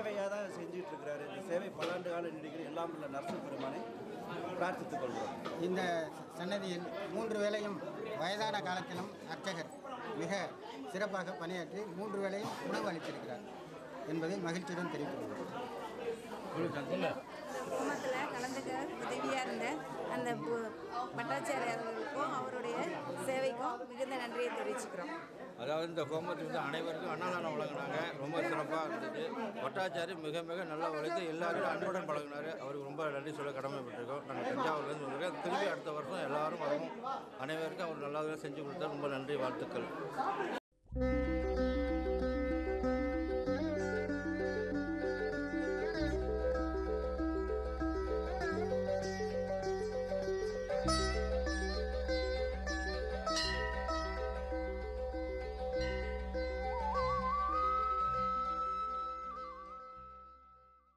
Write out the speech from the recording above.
சேவையாக தான் செஞ்சுட்டு இருக்கிறாரு இந்த சேவை பல்லாண்டு கால நீடிக்கிற எல்லாம் உள்ள நரசு பெருமானை பிரார்த்தித்துக் கொள்கிறோம் இந்த சன்னதியில் மூன்று வேளையும் வயதான காலத்திலும் அர்ச்சகர் மிக சிறப்பாக பணியாற்றி மூன்று வேளையும் உணவு அளித்திருக்கிறார் என்பதை மகிழ்ச்சியுடன் தெரிவித்துள்ளோம் குடும்பத்தில் கலந்துக்க உதவியாக இருந்த அந்த பு- பட்டாச்சாரியார்களுக்கும் அவருடைய சேவைக்கும் மிகுந்த நன்றியை தெரிவிச்சுக்கிறோம் அதாவது இந்த ஹோமத்துக்கு வந்து அனைவருக்கும் அன்னதானம் வழங்கினாங்க ரொம்ப சிறப்பாக இருந்தது வட்டாச்சாரி மிக மிக நல்லா உழைத்து எல்லாரும் அன்புடன் பழகினார் அவருக்கு ரொம்ப நன்றி சொல்ல கடமைப்பட்டிருக்கோம் நாங்கள் தஞ்சாவூர்லேருந்து வந்திருக்கோம் திரும்பி அடுத்த வருஷம் எல்லாரும் வரவும் அனைவருக்கும் அவர் நல்லா செஞ்சு கொடுத்தா ரொம்ப நன்றி வாழ்த்துக்கள்